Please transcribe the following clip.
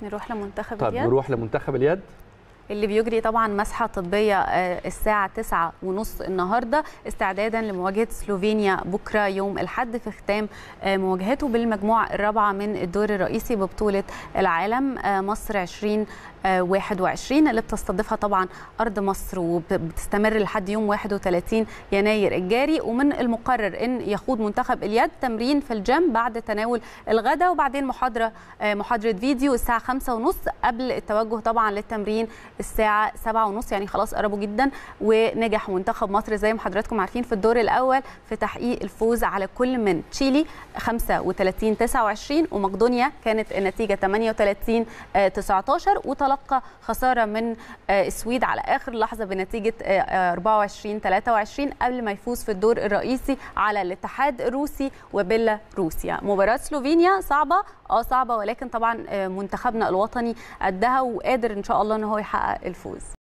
نروح لمنتخب طب اليد نروح لمنتخب اليد اللي بيجري طبعا مسحه طبيه آه، الساعه 9 ونص النهارده استعدادا لمواجهه سلوفينيا بكره يوم الاحد في ختام آه، مواجهته بالمجموعه الرابعه من الدور الرئيسي ببطوله العالم آه، مصر 20 آه، 21 اللي بتستضيفها طبعا ارض مصر وبتستمر لحد يوم 31 يناير الجاري ومن المقرر ان يخوض منتخب اليد تمرين في الجيم بعد تناول الغداء وبعدين محاضره آه، محاضره فيديو الساعه 5 ونص قبل التوجه طبعا للتمرين الساعه 7 ونص يعني خلاص قربوا جدا ونجح منتخب مصر زي ما حضراتكم عارفين في الدور الاول في تحقيق الفوز على كل من تشيلي 35 29 ومقدونيا كانت النتيجه 38 آه، 19 وتلقى خساره من آه، السويد على اخر لحظه بنتيجه آه، آه، 24 23 قبل ما يفوز في الدور الرئيسي على الاتحاد الروسي وبيلا روسيا مباراه سلوفينيا صعبه اه صعبه ولكن طبعا آه، منتخبنا الوطني قدها وقادر ان شاء الله ان هو يحقق الفوز